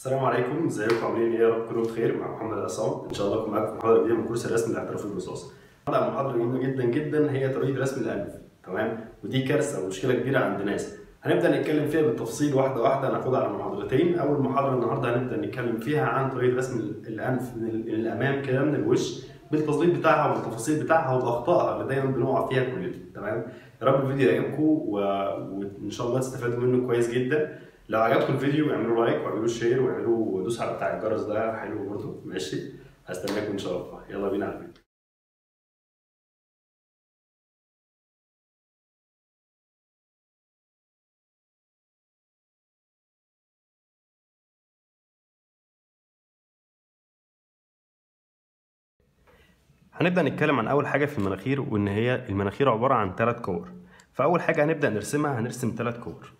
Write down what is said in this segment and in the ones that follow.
السلام عليكم ازيكم عاملين ايه يا رب تكونوا بخير مع محمد عصام ان شاء الله اكون معاكم في محاضره جديده من كورس الرسم الاحترافي الرصاصي طبعا محاضره مهمه جدا جدا هي طريقه رسم الانف تمام ودي كارثه ومشكله كبيره عند ناس هنبدا نتكلم فيها بالتفصيل واحده واحده هناخدها على محاضرتين اول محاضره النهارده هنبدا نتكلم فيها عن طريقه رسم الانف من الامام كده من الوش بالتظليل بتاعها والتفاصيل بتاعها والاخطاء اللي دايما بنقع فيها كلنا تمام يا رب الفيديو يعجبكم و... وان شاء الله تستفادوا منه كويس جدا لو عجبكم الفيديو اعملوا لايك واعملوا شير واعملوا دوس على بتاع الجرس ده حلو برضه ماشي هستناكم ان شاء الله يلا بينا على الفيديو هنبدأ نتكلم عن أول حاجة في المناخير وإن هي المناخير عبارة عن ثلاث كور فأول حاجة هنبدأ نرسمها هنرسم ثلاث كور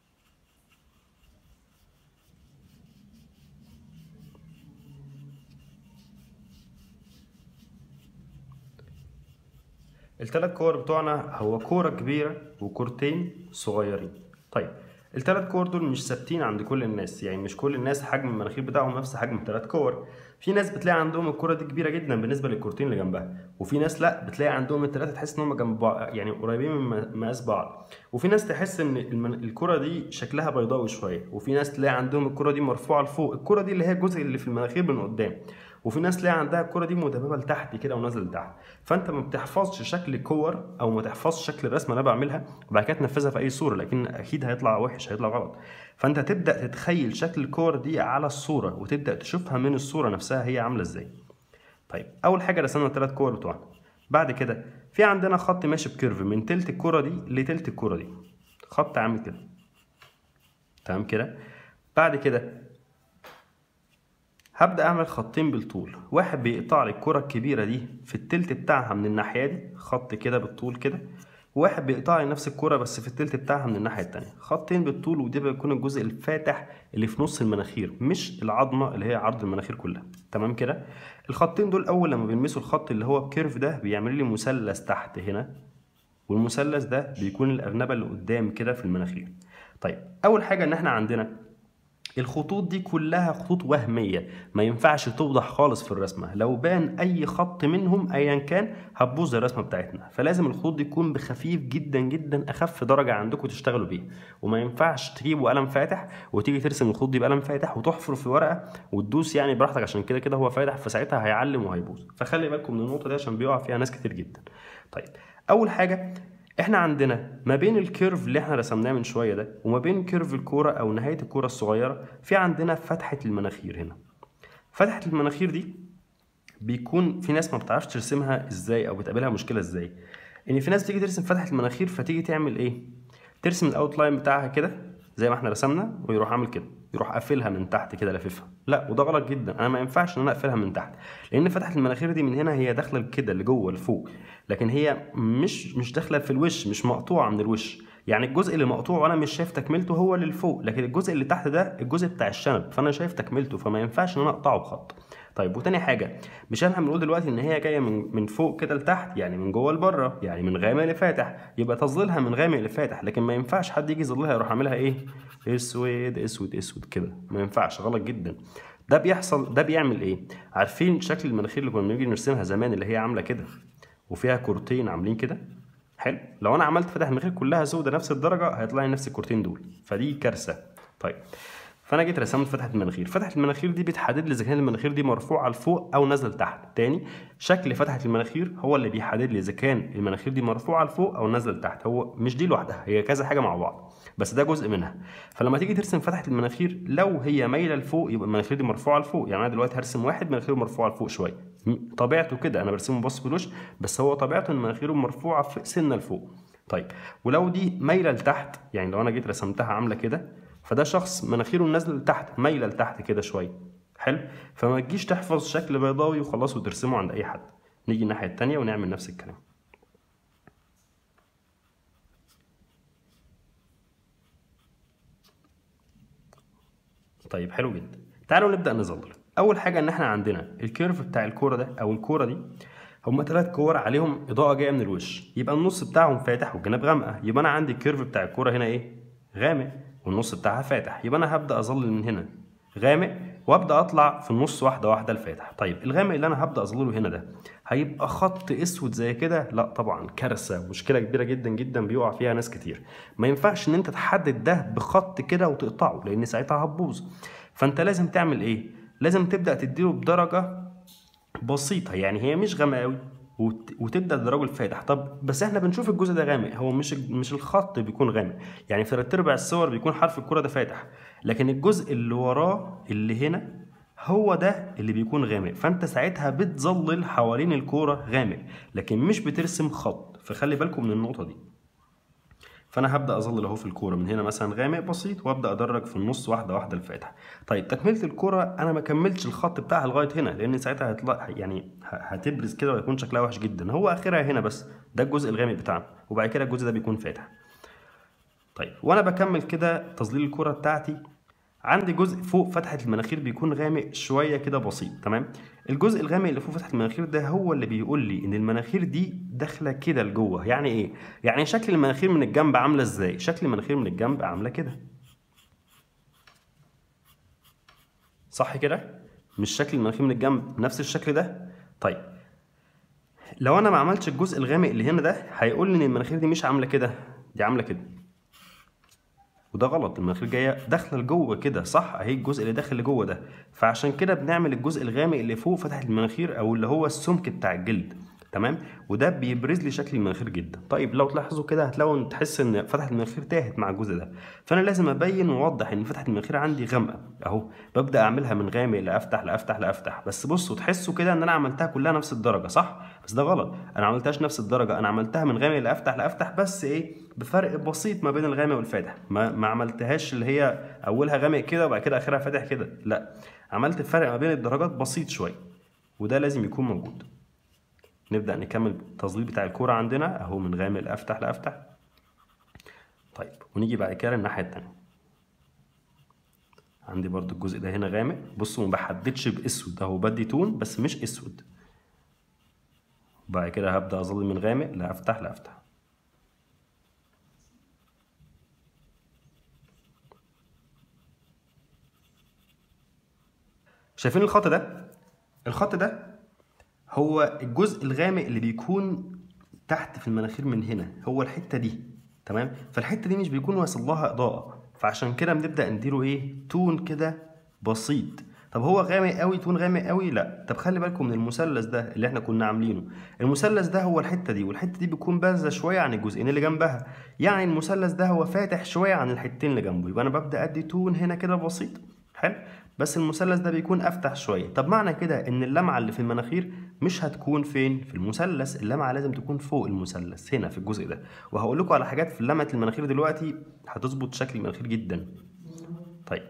الثلاث كور بتوعنا هو كورة كبيرة وكورتين صغيرين طيب الثلاث كور دول مش ثابتين عند كل الناس يعني مش كل الناس حجم المناخير بتاعهم نفس حجم الثلاث كور في ناس بتلاقي عندهم الكرة دي كبيرة جدا بالنسبة للكورتين اللي جنبها وفي ناس لا بتلاقي عندهم الثلاثة تحس ان هم جنب بعض يعني قريبين من مقاس بعض وفي ناس تحس ان المن... الكرة دي شكلها بيضاوي شوية وفي ناس تلاقي عندهم الكرة دي مرفوعة لفوق الكرة دي اللي هي الجزء اللي في المناخير من قدام وفي ناس تلاقي عندها الكرة دي مدببة لتحت كده ونازلة لتحت فانت ما بتحفظش شكل كور او ما تحفظش شكل الرسمة اللي انا بعملها وبعد كده تنفذها في اي صورة لكن اكيد هيطلع وحش هيطلع غلط فانت تبدا تتخيل شكل الكور دي على الصورة وتبدا تشوفها من الصورة نفسها هي عاملة ازاي طيب اول حاجة رسمنا الثلاث كور بتوعنا بعد كده في عندنا خط ماشي بكيرف من تلت الكرة دي لتلت الكرة دي خط عامل كده تمام كده بعد كده هبدأ أعمل خطين بالطول واحد بيقطع لي الكرة الكبيرة دي في التلت بتاعها من الناحية دي خط كده بالطول كده وواحد بيقطع لي نفس الكرة بس في التلت بتاعها من الناحية التانية خطين بالطول وده بيكون الجزء الفاتح اللي في نص المناخير مش العظمة اللي هي عرض المناخير كلها تمام كده الخطين دول أول لما بيلمسوا الخط اللي هو بكيرف ده بيعمل لي مثلث تحت هنا والمثلث ده بيكون الأرنبة اللي قدام كده في المناخير طيب أول حاجة إن إحنا عندنا الخطوط دي كلها خطوط وهمية ما ينفعش توضح خالص في الرسمة لو بان أي خط منهم أيا كان هتبوظ الرسمة بتاعتنا فلازم الخطوط دي تكون بخفيف جدا جدا أخف درجة عندكم تشتغلوا بيها وما ينفعش تجيبوا قلم فاتح وتيجي ترسم الخطوط دي بقلم فاتح وتحفر في ورقة وتدوس يعني براحتك عشان كده كده هو فاتح فساعتها هيعلم وهيبوظ فخلي بالكم من النقطة دي عشان بيقع فيها ناس كتير جدا طيب أول حاجة احنا عندنا ما بين الكيرف اللي احنا رسمناه من شويه ده وما بين كيرف الكوره او نهايه الكوره الصغيره في عندنا فتحه المناخير هنا فتحه المناخير دي بيكون في ناس ما بتعرفش ترسمها ازاي او بتقابلها مشكله ازاي ان في ناس تيجي ترسم فتحه المناخير فتيجي تعمل ايه ترسم الاوتلاين بتاعها كده زي ما احنا رسمنا ويروح عامل كده يروح قافلها من تحت كده لاففها لا وده غلط جدا انا ما ينفعش ان انا اقفلها من تحت لان فتحه المناخير دي من هنا هي داخله كده لجوه لفوق لكن هي مش مش داخله في الوش مش مقطوعه من الوش يعني الجزء اللي مقطوع وانا مش شايف تكملته هو اللي لفوق لكن الجزء اللي تحت ده الجزء بتاع الشنب فانا شايف تكملته فما ينفعش ان انا اقطعه بخط طيب وتاني حاجه مش احنا بنقول دلوقتي ان هي جايه من من فوق كده لتحت يعني من جوه لبره يعني من غامق لفاتح يبقى تظليلها من غامق لفاتح لكن ما ينفعش حد يجي يظللها يروح عاملها ايه اسود اسود اسود كده ما ينفعش غلط جدا ده بيحصل ده بيعمل ايه عارفين شكل المناخير اللي كنا بنيجي نرسمها زمان اللي هي عامله كده وفيها كورتين عاملين كده حلو لو انا عملت فتح المناخير كلها سودة نفس الدرجه هيطلع لي نفس الكورتين دول فدي كارثه طيب فانا جيت رسمت فتحه المناخير فتحه المناخير دي بتحدد لي اذا كان المناخير دي مرفوعه لفوق او نازله لتحت تاني شكل فتحه المناخير هو اللي بيحدد لي اذا كان المناخير دي مرفوعه لفوق او نازله لتحت هو مش دي لوحدها هي كذا حاجه مع بعض بس ده جزء منها فلما تيجي ترسم فتحه المناخير لو هي مايله لفوق يبقى المناخير دي مرفوعه لفوق يعني انا دلوقتي هرسم واحد مناخيره مرفوعه لفوق شويه طبيعته كده انا برسمه بص بالوش بس هو طبيعته ان مناخيره مرفوعه في سنه لفوق طيب ولو دي مايله لتحت يعني لو انا جيت رسمتها عامله كده فده شخص مناخيره نازله لتحت مايله لتحت كده شويه حلو فما تجيش تحفظ شكل بيضاوي وخلاص وترسمه عند اي حد نيجي الناحيه التانية ونعمل نفس الكلام طيب حلو جدا تعالوا نبدا نظلل اول حاجه ان احنا عندنا الكيرف بتاع الكوره ده او الكوره دي هما ثلاث كور عليهم اضاءه جايه من الوش يبقى النص بتاعهم فاتح والجناب غامقه يبقى انا عندي الكيرف بتاع الكوره هنا ايه غامق والنص بتاعها فاتح يبقى انا هبدا اظلل من هنا غامق وابدا اطلع في النص واحده واحده الفاتح طيب الغامق اللي انا هبدا اظلله هنا ده هيبقى خط اسود زي كده لا طبعا كارثه مشكله كبيره جدا جدا بيقع فيها ناس كتير ما ينفعش ان انت تحدد ده بخط كده وتقطعه لان ساعتها هتبوظ فانت لازم تعمل ايه لازم تبدا تديله بدرجه بسيطه يعني هي مش غامقه قوي وت- وتبدا الدرجه الفاتح طب بس احنا بنشوف الجزء ده غامق هو مش مش الخط بيكون غامق يعني في تلات ارباع الصور بيكون حرف الكره ده فاتح لكن الجزء اللي وراه اللي هنا هو ده اللي بيكون غامق فانت ساعتها بتظلل حوالين الكوره غامق لكن مش بترسم خط فخلي بالكم من النقطه دي فانا هبدا اظلل اهو في الكوره من هنا مثلا غامق بسيط وابدا ادرج في النص واحده واحده الفاتح طيب تكمله الكوره انا ما كملتش الخط بتاعها لغايه هنا لان ساعتها هتطلع يعني ه- هتبرز كده ويكون شكلها وحش جدا هو اخرها هنا بس ده الجزء الغامق بتاعنا وبعد كده الجزء ده بيكون فاتح طيب وانا بكمل كده تظليل الكرة بتاعتي عندي جزء فوق فتحة المناخير بيكون غامق شوية كده بسيط تمام الجزء الغامق اللي فوق فتحة المناخير ده هو اللي بيقول لي ان المناخير دي داخلة كده لجوه يعني ايه يعني شكل المناخير من الجنب عاملة ازاي شكل المناخير من الجنب عاملة كده صح كده مش شكل المناخير من الجنب نفس الشكل ده طيب لو انا ما عملتش الجزء الغامق اللي هنا ده هيقول لي ان المناخير دي مش عامله كده دي عامله كده وده غلط المناخير جايه داخله لجوه كده صح اهي الجزء اللي داخل لجوه ده فعشان كده بنعمل الجزء الغامق اللي فوق فتحه المناخير او اللي هو السمك بتاع الجلد تمام وده بيبرز لي شكل المناخير جدا طيب لو تلاحظوا كده هتلاقوا ان تحس ان فتحه المناخير تاهت مع الجزء ده فانا لازم ابين واوضح ان فتحه المناخير عندي غامقه اهو ببدا اعملها من غامق لافتح لافتح لافتح بس بصوا تحسوا كده ان انا عملتها كلها نفس الدرجه صح بس ده غلط انا عملتهاش نفس الدرجه انا عملتها من غامق لافتح لافتح بس ايه بفرق بسيط ما بين الغامق والفاتح ما ما عملتهاش اللي هي اولها غامق كده وبعد كده اخرها فاتح كده لا عملت الفرق ما بين الدرجات بسيط شويه وده لازم يكون موجود نبدأ نكمل التظليل بتاع الكورة عندنا أهو من غامق لأفتح لأفتح طيب ونيجي بعد كده للناحية التانية عندي برضو الجزء ده هنا غامق بصوا ما بحددش بأسود أهو بدي تون بس مش أسود وبعد كده هبدأ أظلل من غامق لأفتح لأفتح شايفين الخط ده؟ الخط ده هو الجزء الغامق اللي بيكون تحت في المناخير من هنا هو الحته دي تمام فالحته دي مش بيكون واصل لها اضاءه فعشان كده بنبدا نديله ايه تون كده بسيط طب هو غامق قوي تون غامق قوي لا طب خلي بالكم من المثلث ده اللي احنا كنا عاملينه المثلث ده هو الحته دي والحته دي بتكون بارزه شويه عن الجزئين اللي جنبها يعني المثلث ده هو فاتح شويه عن الحتتين اللي جنبه يبقى انا ببدا ادي تون هنا كده بسيط حلو بس المثلث ده بيكون افتح شويه طب معنى كده ان اللمعه اللي في المناخير مش هتكون فين في المثلث اللمعه لازم تكون فوق المثلث هنا في الجزء ده وهقول لكم على حاجات في لمعه المناخير دلوقتي هتظبط شكل المناخير جدا طيب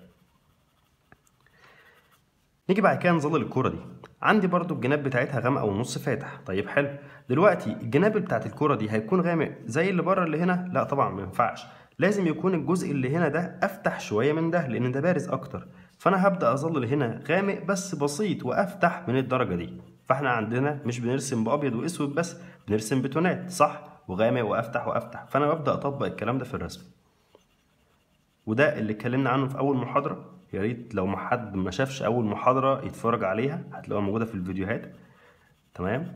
نيجي بعد كده نظلل الكوره دي عندي برضو الجناب بتاعتها غامقه ونص فاتح طيب حلو دلوقتي الجناب بتاعت الكوره دي هيكون غامق زي اللي بره اللي هنا لا طبعا ما ينفعش لازم يكون الجزء اللي هنا ده افتح شويه من ده لان ده بارز اكتر فانا هبدا اظلل هنا غامق بس بسيط وافتح من الدرجه دي فاحنا عندنا مش بنرسم بابيض واسود بس بنرسم بتونات صح وغامق وافتح وافتح فانا ببدا اطبق الكلام ده في الرسم وده اللي اتكلمنا عنه في اول محاضره يا ريت لو ما حد ما شافش اول محاضره يتفرج عليها هتلاقوها موجوده في الفيديوهات تمام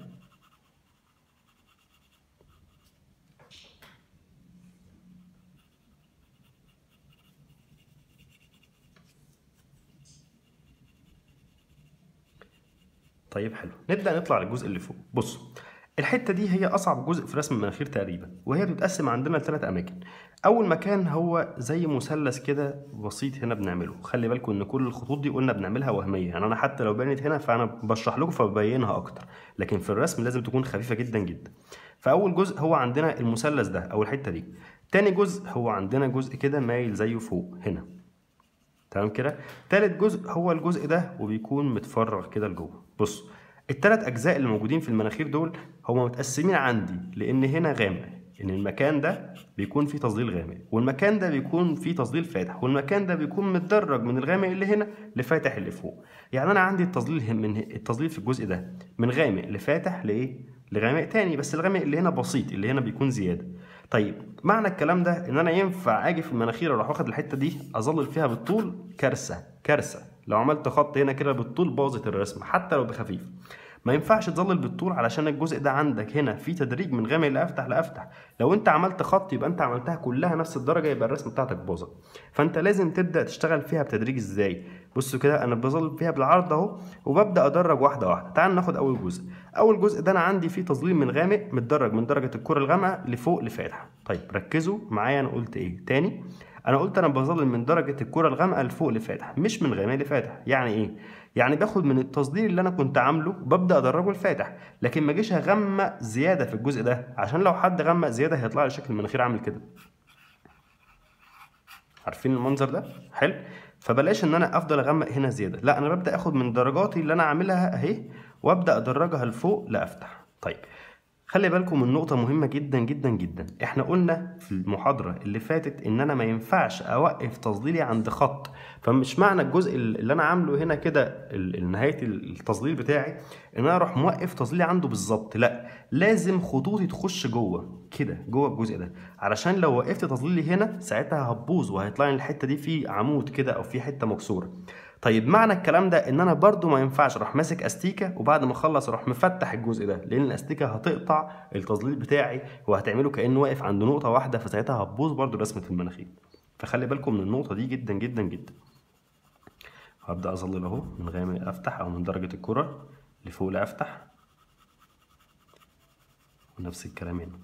طيب حلو نبدا نطلع للجزء اللي فوق بصوا الحته دي هي اصعب جزء في رسم المناخير تقريبا وهي بتتقسم عندنا لثلاث اماكن اول مكان هو زي مثلث كده بسيط هنا بنعمله خلي بالكم ان كل الخطوط دي قلنا بنعملها وهميه يعني انا حتى لو بانت هنا فانا بشرح لكم فببينها اكتر لكن في الرسم لازم تكون خفيفه جدا جدا فاول جزء هو عندنا المثلث ده او الحته دي تاني جزء هو عندنا جزء كده مايل زيه فوق هنا تمام كده تالت جزء هو الجزء ده وبيكون متفرغ كده لجوه بص التلات اجزاء اللي موجودين في المناخير دول هما متقسمين عندي لان هنا غامق ان المكان ده بيكون فيه تظليل غامق والمكان ده بيكون فيه تظليل فاتح والمكان ده بيكون متدرج من الغامق اللي هنا لفاتح اللي فوق يعني انا عندي التظليل من التظليل في الجزء ده من غامق لفاتح لايه لغامق تاني بس الغامق اللي هنا بسيط اللي هنا بيكون زياده طيب معنى الكلام ده ان انا ينفع اجي في المناخير اروح واخد الحته دي اظلل فيها بالطول كارثه كارثه لو عملت خط هنا كده بالطول باظت الرسمه حتى لو بخفيف ما ينفعش تظلل بالطول علشان الجزء ده عندك هنا في تدريج من غامق لافتح لافتح لو انت عملت خط يبقى انت عملتها كلها نفس الدرجه يبقى الرسمه بتاعتك باظت فانت لازم تبدا تشتغل فيها بتدريج ازاي بصوا كده انا بظلل فيها بالعرض اهو وببدا ادرج واحده واحده تعال ناخد اول جزء اول جزء ده انا عندي فيه تظليل من غامق متدرج من درجه الكره الغامقه لفوق لفاتح طيب ركزوا معايا انا قلت ايه تاني انا قلت انا بظلل من درجه الكره الغامقه لفوق لفاتح مش من غامق لفاتح يعني ايه يعني باخد من التصدير اللي انا كنت عامله وببدا ادرجه لفاتح لكن ما اجيش اغمق زياده في الجزء ده عشان لو حد غمق زياده هيطلع لي شكل المناخير عامل كده عارفين المنظر ده حلو فبلاش ان انا افضل اغمق هنا زياده لا انا ببدا اخد من درجاتي اللي انا عاملها اهي وابدا ادرجها لفوق لافتح طيب خلي بالكم من نقطة مهمة جدا جدا جدا احنا قلنا في المحاضرة اللي فاتت ان انا ما ينفعش اوقف تظليلي عند خط فمش معنى الجزء اللي انا عامله هنا كده نهاية التظليل بتاعي ان انا اروح موقف تظليلي عنده بالظبط لا لازم خطوطي تخش جوه كده جوه الجزء ده علشان لو وقفت تظليلي هنا ساعتها هتبوظ وهيطلع لي الحتة دي في عمود كده او في حتة مكسورة طيب معنى الكلام ده ان انا برضو ما ينفعش اروح ماسك استيكه وبعد ما اخلص اروح مفتح الجزء ده لان الاستيكه هتقطع التظليل بتاعي وهتعمله كانه واقف عند نقطه واحده فساعتها هتبوظ برضو رسمه المناخير فخلي بالكم من النقطه دي جدا جدا جدا هبدا اظلل اهو من غامق افتح او من درجه الكره لفوق لافتح ونفس الكلام هنا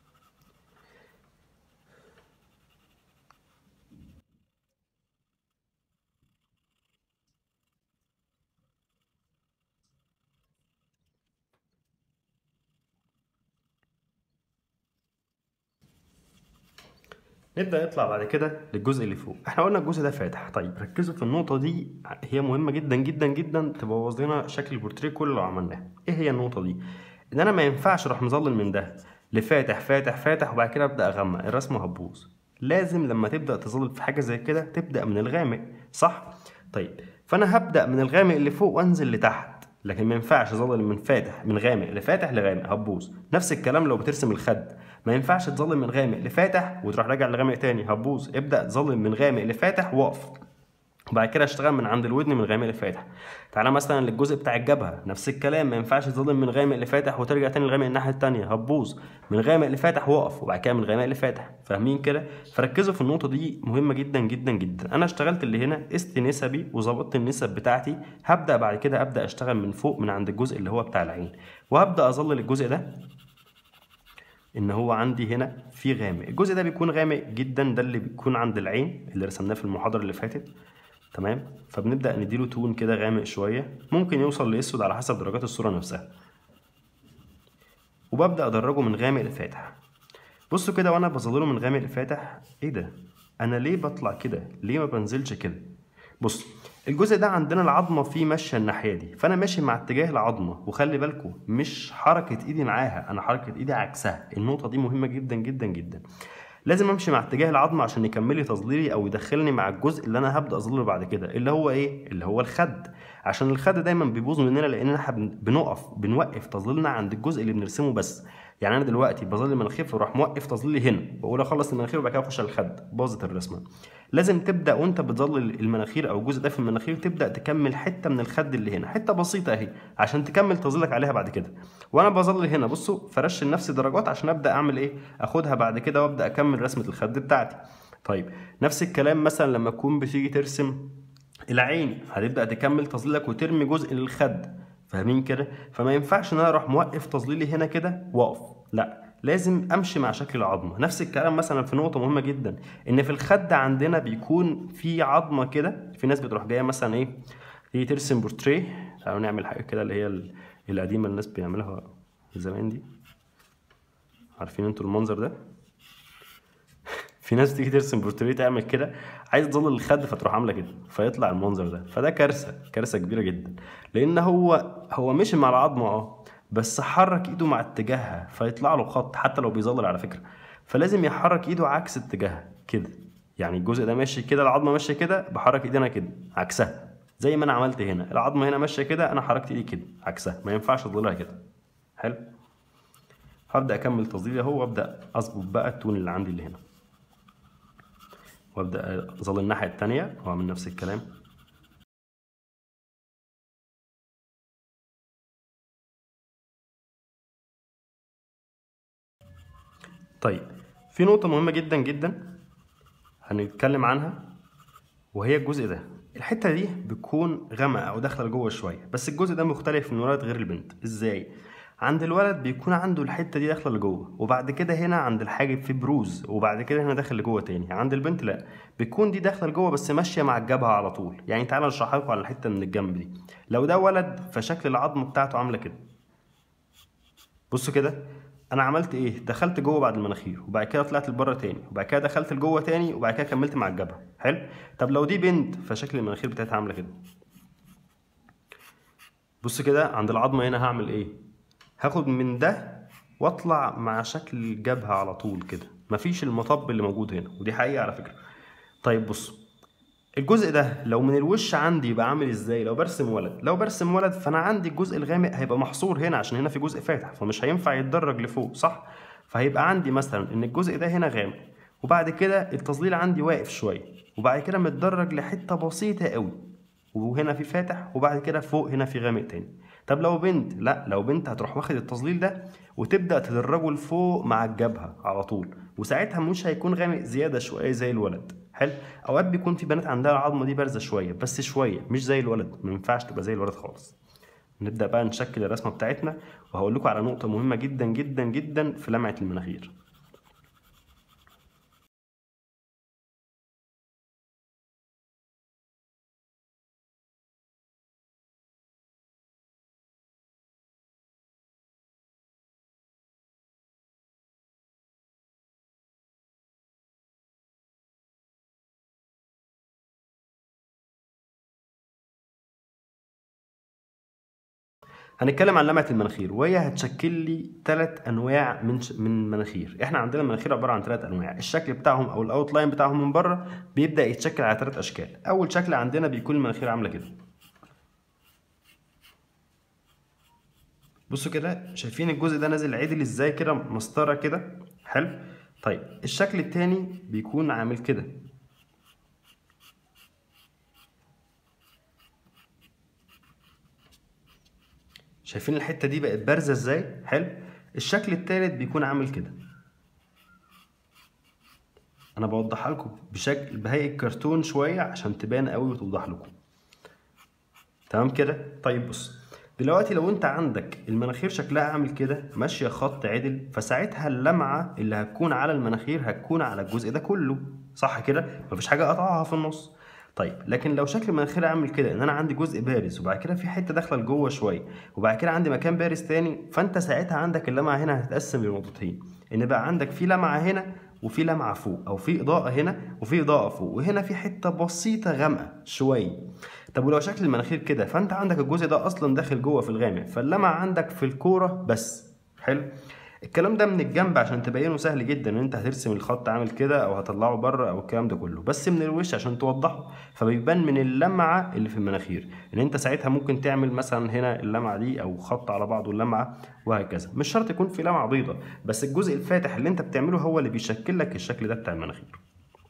نبدا نطلع بعد كده للجزء اللي فوق احنا قلنا الجزء ده فاتح طيب ركزوا في النقطه دي هي مهمه جدا جدا جدا تبوظ لنا شكل البورتريه كله لو عملناه ايه هي النقطه دي ان انا ما ينفعش اروح مظلل من ده لفاتح فاتح فاتح وبعد كده ابدا اغمق الرسمه هتبوظ لازم لما تبدا تظلل في حاجه زي كده تبدا من الغامق صح طيب فانا هبدا من الغامق اللي فوق وانزل لتحت لكن ما ينفعش اظلل من فاتح من غامق لفاتح لغامق هتبوظ نفس الكلام لو بترسم الخد ما ينفعش تظلم من غامق لفاتح وتروح راجع لغامق تاني هتبوظ ابدا تظلم من غامق لفاتح واقف وبعد كده اشتغل من عند الودن من غامق لفاتح تعالى مثلا للجزء بتاع الجبهه نفس الكلام ما ينفعش تظلم من غامق لفاتح وترجع تاني لغامق الناحيه التانيه هتبوظ من غامق لفاتح واقف وبعد كده من غامق لفاتح فاهمين كده فركزوا في النقطه دي مهمه جدا جدا جدا انا اشتغلت اللي هنا قست نسبي وظبطت النسب بتاعتي هبدا بعد كده ابدا اشتغل من فوق من عند الجزء اللي هو بتاع العين وهبدا اظلل الجزء ده ان هو عندي هنا في غامق الجزء ده بيكون غامق جدا ده اللي بيكون عند العين اللي رسمناه في المحاضره اللي فاتت تمام فبنبدا نديله تون كده غامق شويه ممكن يوصل لاسود على حسب درجات الصوره نفسها وببدا ادرجه من غامق لفاتح بصوا كده وانا بظلله من غامق لفاتح ايه ده انا ليه بطلع كده ليه ما بنزلش كده بص الجزء ده عندنا العظمه فيه ماشيه الناحيه دي فانا ماشي مع اتجاه العظمه وخلي بالكم مش حركه ايدي معاها انا حركه ايدي عكسها النقطه دي مهمه جدا جدا جدا لازم امشي مع اتجاه العظمه عشان يكمل لي تظليلي او يدخلني مع الجزء اللي انا هبدا اظلله بعد كده اللي هو ايه اللي هو الخد عشان الخد دايما بيبوظ مننا لان احنا بنقف بنوقف تظليلنا عند الجزء اللي بنرسمه بس يعني انا دلوقتي بظل المناخير فاروح موقف تظليلي هنا بقول اخلص المناخير وبعد كده اخش على الخد باظت الرسمه لازم تبدا وانت بتظلل المناخير او الجزء ده في المناخير تبدا تكمل حته من الخد اللي هنا حته بسيطه اهي عشان تكمل تظلك عليها بعد كده وانا بظلل هنا بصوا فرش لنفسي درجات عشان ابدا اعمل ايه اخدها بعد كده وابدا اكمل رسمه الخد بتاعتي طيب نفس الكلام مثلا لما تكون بتيجي ترسم العين هتبدا تكمل تظليلك وترمي جزء للخد فاهمين كده فما ينفعش ان انا اروح موقف تظليلي هنا كده واقف لا لازم امشي مع شكل العظمه نفس الكلام مثلا في نقطه مهمه جدا ان في الخد عندنا بيكون في عظمه كده في ناس بتروح جايه مثلا ايه تيجي ترسم بورتريه تعالوا نعمل حاجه كده اللي هي القديمه الناس بيعملها زمان دي عارفين انتوا المنظر ده في ناس تيجي ترسم بورتريه تعمل كده عايز تظلل الخد فتروح عامله كده فيطلع المنظر ده فده كارثه كارثه كبيره جدا لان هو هو مشي مع العظمه اه بس حرك ايده مع اتجاهها فيطلع له خط حتى لو بيظلل على فكره فلازم يحرك ايده عكس اتجاهها كده يعني الجزء ده ماشي كده العظمه ماشيه كده بحرك ايدي انا كده عكسها زي ما انا عملت هنا العظمه هنا ماشيه كده انا حركت ايدي كده عكسها ما ينفعش اظللها كده حلو هبدا اكمل تظليلي اهو وابدا اظبط بقى التون اللي عندي اللي هنا وابدا اظل الناحيه التانية واعمل نفس الكلام طيب في نقطة مهمة جدا جدا هنتكلم عنها وهي الجزء ده الحتة دي بتكون غامقة أو داخلة لجوه شوية بس الجزء ده مختلف من الولد غير البنت ازاي؟ عند الولد بيكون عنده الحتة دي داخلة لجوه وبعد كده هنا عند الحاجب في بروز وبعد كده هنا داخل لجوه تاني عند البنت لا بتكون دي داخلة لجوه بس ماشية مع الجبهة على طول يعني تعالى اشرحها لكم على الحتة من الجنب دي لو ده ولد فشكل العظم بتاعته عاملة كده بصوا كده انا عملت ايه دخلت جوه بعد المناخير وبعد كده طلعت لبره تاني وبعد كده دخلت لجوه تاني وبعد كده كملت مع الجبهه حلو طب لو دي بنت فشكل المناخير بتاعتها عامله كده بص كده عند العظمه هنا هعمل ايه هاخد من ده واطلع مع شكل الجبهه على طول كده مفيش المطب اللي موجود هنا ودي حقيقه على فكره طيب بص الجزء ده لو من الوش عندي يبقى عامل ازاي لو برسم ولد لو برسم ولد فانا عندي الجزء الغامق هيبقى محصور هنا عشان هنا في جزء فاتح فمش هينفع يتدرج لفوق صح فهيبقى عندي مثلا ان الجزء ده هنا غامق وبعد كده التظليل عندي واقف شويه وبعد كده متدرج لحته بسيطه قوي وهنا في فاتح وبعد كده فوق هنا في غامق تاني طب لو بنت لا لو بنت هتروح واخد التظليل ده وتبدا تدرجه لفوق مع الجبهه على طول وساعتها مش هيكون غامق زياده شويه زي الولد حلو اوقات بيكون في بنات عندها العظمه دي بارزه شويه بس شويه مش زي الولد ما ينفعش تبقى زي الولد خالص نبدا بقى نشكل الرسمه بتاعتنا وهقول لكم على نقطه مهمه جدا جدا جدا في لمعه المناخير هنتكلم عن لمعة المناخير وهي هتشكل لي ثلاث انواع من ش... من مناخير احنا عندنا المناخير عباره عن ثلاث انواع الشكل بتاعهم او الاوت لاين بتاعهم من بره بيبدا يتشكل على ثلاث اشكال اول شكل عندنا بيكون المناخير عامله كده بصوا كده شايفين الجزء ده نازل عدل ازاي كده مسطره كده حلو طيب الشكل التاني بيكون عامل كده شايفين الحته دي بقت بارزه ازاي حلو الشكل التالت بيكون عامل كده انا بوضحها لكم بشكل بهيئه كرتون شويه عشان تبان قوي وتوضح لكم تمام كده طيب بص دلوقتي لو انت عندك المناخير شكلها عامل كده ماشيه خط عدل فساعتها اللمعه اللي هتكون على المناخير هتكون على الجزء ده كله صح كده مفيش حاجه قطعها في النص طيب لكن لو شكل المناخير عامل كده ان انا عندي جزء بارز وبعد كده في حته داخله لجوه شويه وبعد كده عندي مكان بارز تاني فانت ساعتها عندك اللمعه هنا هتتقسم لنقطتين ان بقى عندك في لمعه هنا وفي لمعه فوق او في اضاءه هنا وفي اضاءه فوق وهنا في حته بسيطه غامقه شويه طب ولو شكل المناخير كده فانت عندك الجزء ده اصلا داخل جوه في الغامق فاللمعه عندك في الكوره بس حلو الكلام ده من الجنب عشان تبينه سهل جدا ان انت هترسم الخط عامل كده او هتطلعه بره او الكلام ده كله بس من الوش عشان توضحه فبيبان من اللمعه اللي في المناخير ان انت ساعتها ممكن تعمل مثلا هنا اللمعه دي او خط على بعضه اللمعه وهكذا مش شرط يكون في لمعه بيضه بس الجزء الفاتح اللي انت بتعمله هو اللي بيشكل لك الشكل ده بتاع المناخير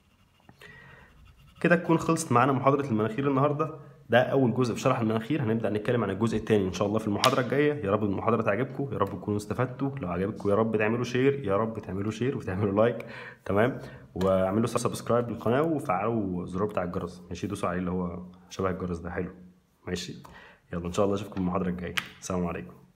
كده تكون خلصت معانا محاضره المناخير النهارده ده اول جزء في شرح المناخير هنبدا نتكلم عن الجزء الثاني ان شاء الله في المحاضره الجايه يا رب المحاضره تعجبكم يا رب تكونوا استفدتوا لو عجبكم يا رب تعملوا شير يا رب تعملوا شير وتعملوا لايك تمام واعملوا سبسكرايب للقناه وفعلوا الزرار بتاع الجرس ماشي دوسوا عليه اللي هو شبه الجرس ده حلو ماشي يلا ان شاء الله اشوفكم المحاضره الجايه السلام عليكم